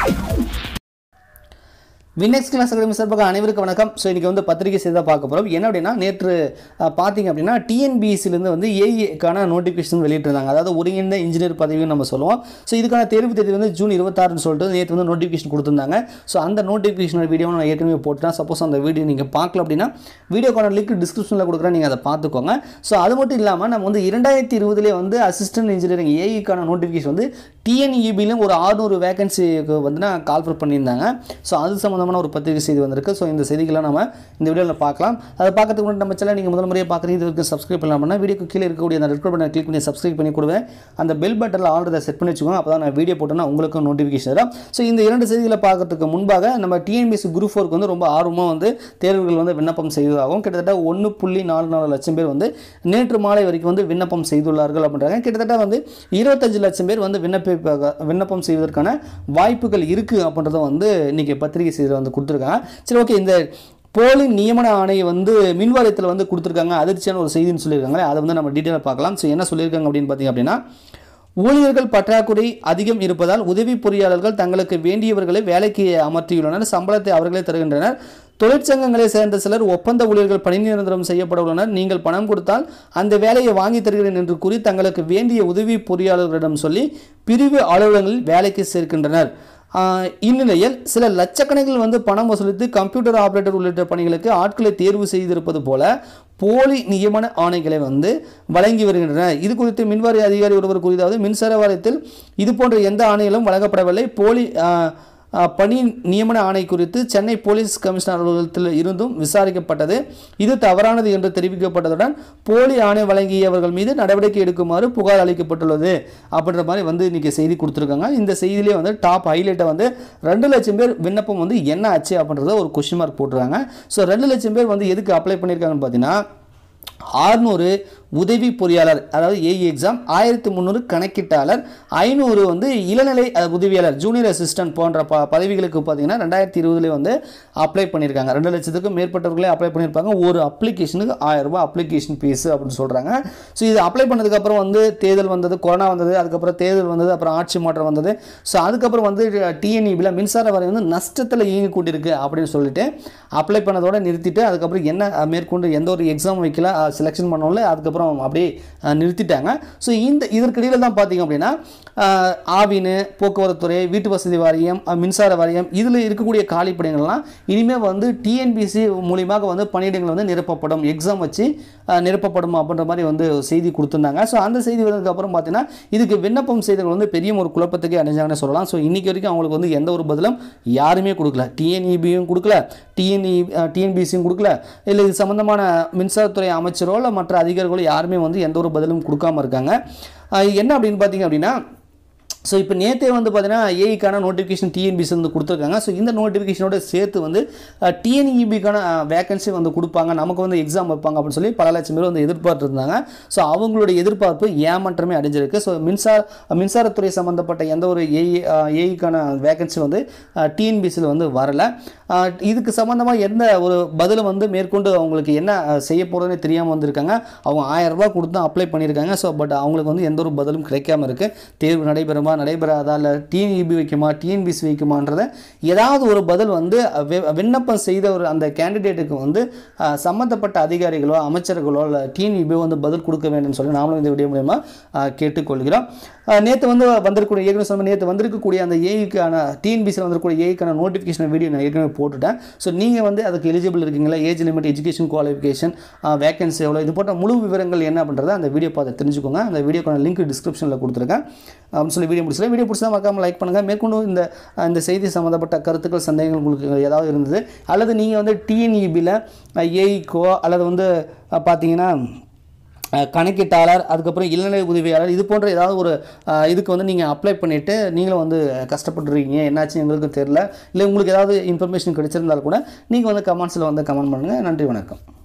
வினெக்ஸ் class academy சார்பாக அனைவருக்கும் வணக்கம் ஸோ இன்றைக்கி வந்து பத்திரிகை செய்தி தான் பார்க்க போகிறோம் என்ன அப்படின்னா நேற்று அஹ், பார்த்தீங்க அப்படின்னா டிஎன்பிஎஸ்சிலேருந்து வந்து ஏஇக்கான நோட்டிஃபிகேஷன் வெளியிட்டிருந்தாங்க அதாவது ஒருங்கிணைந்த இன்ஜினியர் பதவின்னு நம்ம சொல்லுவோம் ஸோ இதுக்கான தேர்வு தேதி வந்து ஜூன் இருபத்தாறுன்னு சொல்லிட்டு நேற்று வந்து நோட்டிஃபிகேஷன் கொடுத்துருந்தாங்க ஸோ அந்த நோட்டிஃபிகேஷன் வீடியோ நான் ஏற்கனவே போட்டுட்டேன் சப்போஸ் அந்த வீடியோ நீங்கள் பார்க்கல அப்படின்னா வீடியோக்கான லிங்க் டிஸ்கிரிப்ஷனில் கொடுக்குறேன் நீங்கள் அதை பார்த்துக்கோங்க ஸோ அது மட்டும் இல்லாமல் நம்ம வந்து இரண்டாயிரத்தி இருபதுலேயே வந்து அசிஸ்டன்ட் இன்ஜினியரிங் ஏஇக்கான நோட்டிஃபிகேஷன் வந்து டிஎன்இபிலையும் ஒரு ஆறுநூறு வேகன்சிக்கு வந்து நான் கால்ஃபர் பண்ணியிருந்தாங்க ஸோ அது சம்மந்தமான ஒரு பத்திரிகை செய்தி வந்திருக்கு ஸோ இந்த செய்திகளை நம்ம இந்த வீடியோவில் பார்க்கலாம் அதை பார்க்கறதுக்கு முன்னாடி நம்ம சேனல் நீங்கள் முதல் முறையாக பார்க்குறீங்க இது வரைக்கும் சப்ஸ்கிரைப் பண்ணலாம்னா வீடியோக்கு கீழே இருக்கக்கூடிய அந்த ரெட் பட்டனை கிளிக் பண்ணி சப்ஸ்கிரைப் பண்ணி கொடுவேன் அந்த பெல் பட்டனில் ஆல்ரெடி செட் பண்ணி வச்சுக்கோங்க அப்போ தான் நான் வீடியோ போட்டேன்னா உங்களுக்கும் நோட்டிஃபிகேஷன் வரும் ஸோ இந்த இரண்டு செய்திகளை பார்க்கறதுக்கு முன்பாக நம்ம டிஎன்பிஎஸ்சி குரூப் ஃபோருக்கு வந்து ரொம்ப ஆர்வமாக வந்து தேர்வுகள் வந்து விண்ணப்பம் செய்ததாகவும் கிட்டத்தட்ட ஒன்று புள்ளி நாலு நாலு லட்சம் பேர் வந்து நேற்று மாலை வரைக்கும் வந்து விண்ணப்பம் செய்துள்ளார்கள் அப்படின்றாங்க கிட்டத்தட்ட வந்து இருபத்தஞ்சு லட்சம் பேர் வந்து விண்ணப்ப விண்ணப்பம் செய்வதற்கான வாய்ப்புகள் இருக்குது அப்படின்றத வந்து இன்றைக்கி பத்திரிகை செய்தியில் வந்து கொடுத்துருக்காங்க சரி ஓகே இந்த போலி நியமன ஆணையை வந்து மின்வாரியத்தில் வந்து கொடுத்துருக்காங்க அதிர்ச்சியான ஒரு செய்தின்னு சொல்லியிருக்காங்களே அதை வந்து நம்ம டீட்டெயிலாக பார்க்கலாம் ஸோ என்ன சொல்லியிருக்காங்க அப்படின்னு பார்த்தீங்க அப்படின்னா ஊழியர்கள் பற்றாக்குறை அதிகம் இருப்பதால் உதவி பொறியாளர்கள் தங்களுக்கு வேண்டியவர்களை வேலைக்கு அமர்த்தியுள்ளனர் சம்பளத்தை அவர்களே தருகின்றனர் தொழிற்சங்கங்களை சேர்ந்த சிலர் ஒப்பந்த ஊழியர்கள் பணி நிரந்தரம் செய்யப்பட உள்ளனர் நீங்கள் பணம் கொடுத்தால் அந்த வேலையை வாங்கி தருகிறேன் என்று கூறி தங்களுக்கு வேண்டிய உதவி பொறியாளர்களிடம் சொல்லி பிரிவு அலுவலகங்களில் வேலைக்கு சேர்க்கின்றனர் ஆஹ் இந்நிலையில் சில லட்சக்கணக்கில் வந்து பணம் வசூலித்து கம்ப்யூட்டர் ஆபரேட்டர் உள்ளிட்ட பணிகளுக்கு ஆட்களை தேர்வு செய்திருப்பது போல போலி நியமன ஆணைகளை வந்து வழங்கி வருகின்றனர் இது குறித்து மின்வாரிய அதிகாரி ஒருவர் கூறியதாவது மின்சார வாரியத்தில் இது போன்ற எந்த ஆணைகளும் வழங்கப்படவில்லை போலி ஆஹ், ஆஹ், பணி நியமன ஆணை குறித்து சென்னை போலீஸ் கமிஷனர் அலுவலகத்தில் இருந்தும் விசாரிக்கப்பட்டது இது தவறானது என்று தெரிவிக்கப்பட்டதுடன் போலி ஆணை வழங்கியவர்கள் மீது நடவடிக்கை எடுக்குமாறு புகார் அளிக்கப்பட்டுள்ளது அப்படின்ற மாதிரி வந்து இன்னைக்கு செய்தி கொடுத்துருக்காங்க இந்த செய்தியிலே வந்து டாப் ஹைலைட்டை வந்து ரெண்டு லட்சம் பேர் விண்ணப்பம் வந்து என்ன ஆச்சு அப்படின்றத ஒரு கொஸ்டின் மார்க் போட்டுருக்காங்க ஸோ ரெண்டு லட்சம் பேர் வந்து எதுக்கு அப்ளை பண்ணியிருக்காங்கன்னு பார்த்தீங்கன்னா ஆறுநூறு உதவி பொறியாளர் அதாவது ஏஇ எக்ஸாம் ஆயிரத்தி முந்நூறு கணக்கீட்டாளர் ஐநூறு வந்து இளநிலை அஹ், உதவியாளர் ஜூனியர் அசிஸ்டன்ட் போன்ற ப பதவிகளுக்கு பார்த்தீங்கன்னா ரெண்டாயிரத்தி இருபதுல வந்து அப்ளை பண்ணியிருக்காங்க ரெண்டு லட்சத்துக்கும் மேற்பட்டவர்களே அப்ளை பண்ணியிருப்பாங்க ஒரு அப்ளிகேஷனுக்கு ஆயிரம் ரூபாய் அப்ளிகேஷன் ஃபீஸ் அப்படின்னு சொல்கிறாங்க ஸோ இது அப்ளை பண்ணதுக்கப்புறம் வந்து தேர்தல் வந்தது கொரோனா வந்தது அதுக்கப்புறம் தேர்தல் வந்தது அப்புறம் ஆட்சி மாற்றம் வந்தது ஸோ அதுக்கப்புறம் வந்து டிஎன்இபியில் மின்சார வாரியம் வந்து நஷ்டத்தில் இயங்கி கூட்டியிருக்கு அப்படின்னு சொல்லிட்டு அப்ளை பண்ணதோட நிறுத்திட்டு அதுக்கப்புறம் என்ன அஹ், மேற்கொண்டு எந்த ஒரு எக்ஸாம் வைக்கல செலெக்ஷன் பண்ணோம்ல அதுக்கப்புறம் அப்படியே அஹ், நிறுத்திட்டாங்க ஸோ இந்த இதற்கிடையில் தான் பார்த்தீங்க அப்படின்னா அஹ், ஆவின் போக்குவரத்துறை வீட்டு வசதி வாரியம் அஹ், மின்சார வாரியம் இதில் இருக்கக்கூடிய காலி பணிகள்லாம் இனிமேல் வந்து டிஎன்பிசி மூலியமாக வந்து பணியிடங்கள் வந்து நிரப்பப்படும் எக்ஸாம் வச்சு அஹ், நிரப்பப்படும் அப்படின்ற மாதிரி வந்து செய்தி கொடுத்துருந்தாங்க ஸோ அந்த செய்தி வந்ததுக்கு அப்புறம் பார்த்தீங்கன்னா இதுக்கு விண்ணப்பம் செய்தவங்க வந்து பெரிய ஒரு குழப்பத்துக்கே அடைஞ்சாங்கன்னு சொல்லலாம் ஸோ இன்னைக்கு வரைக்கும் அவங்களுக்கு வந்து எந்த ஒரு பதிலும் யாருமே கொடுக்கல டிஎன்இபியும் கொடுக்கல டிஎன்இ டிஎன்பிசியும் கொடுக்கல இல்லை இது சம்மந்தமான மின்சாரத்துறை அமைச்சரோ இல்லை மற்ற அதிகாரிகளோ யாருமே வந்து எந்த ஒரு பதிலும் கொடுக்காம இருக்காங்க அஹ் என்ன அப்படின்னு பார்த்தீங்க அப்படின்னா ஸோ இப்போ நேற்றே வந்து பார்த்தீங்கன்னா ஏஇக்கான நோட்டிஃபிகேஷன் டிஎன்பிசி வந்து கொடுத்துருக்காங்க ஸோ இந்த நோட்டிஃபிகேஷனோட சேர்த்து வந்து டிஎன்இபிக்கான வேகன்சி வந்து கொடுப்பாங்க நமக்கு வந்து எக்ஸாம் வைப்பாங்க அப்படின்னு சொல்லி பல லட்சம் பேர் வந்து எதிர்பார்த்து இருந்தாங்க ஸோ அவங்களுடைய எதிர்பார்ப்பு ஏமாற்றமே அடைஞ்சிருக்கு ஸோ மின்சார மின்சாரத்துறை சம்மந்தப்பட்ட எந்த ஒரு ஏஇ ஏஇக்கான வேகன்சி வந்து டிஎன்பிசியில் வந்து வரலை அஹ், இதுக்கு சம்மந்தமாக எந்த ஒரு பதிலும் வந்து மேற்கொண்டு அவங்களுக்கு என்ன அஹ், செய்ய போகிறதுனே தெரியாமல் வந்திருக்காங்க அவங்க ஆயிரம் ரூபாய் கொடுத்து தான் அப்ளை பண்ணியிருக்காங்க ஸோ பட் அவங்களுக்கு வந்து எந்த ஒரு பதிலும் கிடைக்காம இருக்குது தேர்வு நடைபெறுமா நடைபெறாதா இல்லை டிஎன்இபி வைக்குமா டிஎன்பிசி வைக்குமான்றத ஏதாவது ஒரு பதில் வந்து அஹ், வி- விண்ணப்பம் செய்த ஒரு அந்த கேண்டிடேட்டுக்கு வந்து அஹ், சம்மந்தப்பட்ட அதிகாரிகளோ அமைச்சர்களோ இல்லை டிஎன்இபி வந்து பதில் கொடுக்க வேண்டும்னு சொல்லி நாமளும் இந்த வீடியோ மூலயமா கேட்டுக்கொள்கிறோம் நேற்று வந்து வந்திருக்கக்கூடிய ஏற்கனவே சொன்ன நேற்று வந்திருக்கக்கூடிய அந்த ஏஐக்கான டிஎன்பிசியில் வந்திருக்கக்கூடிய ஏஐக்கான நோட்டிஃபிகேஷன் வீடியோ நான் ஏற்கனவே போட்டுட்டேன் ஸோ நீங்கள் வந்து அதுக்கு எலிஜிபிள் இருக்கீங்களா age limit education qualification vacancy எவ்வளோ இது போன்ற முழு விவரங்கள் என்ன அப்படின்றத அந்த வீடியோ பார்த்து தெரிஞ்சுக்கோங்க அந்த வீடியோக்கான லிங்க் டிஸ்கிரிப்ஷனில் கொடுத்துருக்கேன் அப்படின்னு சொல்லி வீடியோ முடிச்சல வீடியோ பிடிச்சா மறக்காமல் லைக் பண்ணுங்கள் மேற்கொண்டு இந்த இந்த செய்தி சம்மந்தப்பட்ட கருத்துக்கள் சந்தேகங்கள் உங்களுக்கு ஏதாவது இருந்தது அல்லது நீங்கள் வந்து டிஎன்இபியில் ஏஇக்கோ அல்லது வந்து அஹ், பார்த்தீங்கன்னா அஹ், கணக்கீட்டாளர் அதுக்கப்புறம் இளநிலை உதவியாளர் இது போன்ற ஏதாவது ஒரு அஹ், இதுக்கு வந்து நீங்கள் அப்ளை பண்ணிவிட்டு நீங்களும் வந்து கஷ்டப்பட்டுருக்கீங்க என்னாச்சு எங்களுக்கும் தெரில இல்லை உங்களுக்கு ஏதாவது இன்ஃபர்மேஷன் கிடைச்சிருந்தாலும் கூட நீங்கள் வந்து கமெண்ட்ஸில் வந்து கமெண்ட் பண்ணுங்கள் நன்றி வணக்கம்